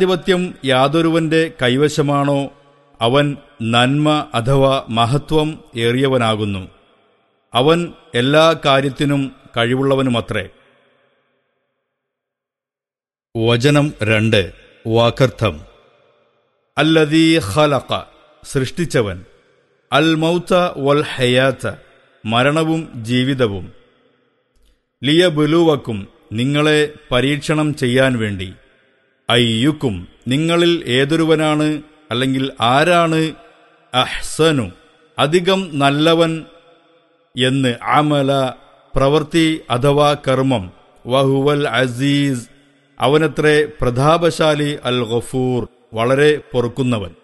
ആധിപത്യം യാതൊരുവന്റെ കൈവശമാണോ അവൻ നന്മ അഥവാ മഹത്വം ഏറിയവനാകുന്നു അവൻ എല്ലാ കാര്യത്തിനും കഴിവുള്ളവനുമത്രേ വചനം രണ്ട് വാക്കർത്ഥം അല്ലദീ ഖലഖ സൃഷ്ടിച്ചവൻ അൽ മൗത്ത വൽ ഹയാത്ത മരണവും ജീവിതവും ലിയബുലുവക്കും നിങ്ങളെ പരീക്ഷണം ചെയ്യാൻ വേണ്ടി അയ്യുക്കും നിങ്ങളിൽ ഏതൊരുവനാണ് അല്ലെങ്കിൽ ആരാണ് അഹ്സനു അധികം നല്ലവൻ എന്ന് അമല പ്രവൃത്തി അഥവാ കർമ്മം വഹുവൽ അസീസ് അവനത്രേ പ്രതാപശാലി അൽ ഗഫൂർ വളരെ പൊറുക്കുന്നവൻ